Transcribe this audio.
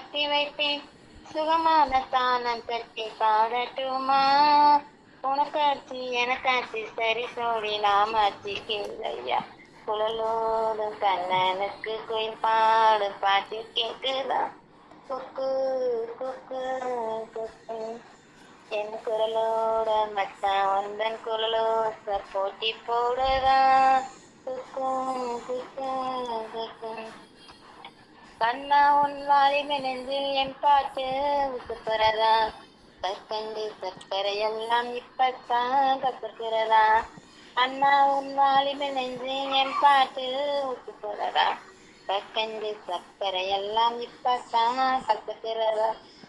மாட்டி வைப்பேன் சுகமான தானம் தட்டி பாடட்டுமா உனக்காச்சு எனக்காச்சு சரி சோடி நாமாச்சு கேளையா குழலோடும் கண்ணனுக்கு கோயில் பாடும் பாட்டு கேக்குதா குக்கு குக்கு குக்கு என் குரலோட மச்சான் வந்தன் குரலோச போட்டி போடுதா குக்கும் குக்கும் குக்கும் கண்ணா உன் வாலிப நெஞ்சில் என் பாட்டு உசுப்புறதா கற்கண்டு சர்க்கரை எல்லாம் இப்பத்தான் கத்துக்கிறதா அண்ணா உன் வாலிப நெஞ்சில் என் பாட்டு உசுப்புறதா கற்கண்டு சர்க்கரை எல்லாம் இப்பத்தான் கத்துக்கிறதா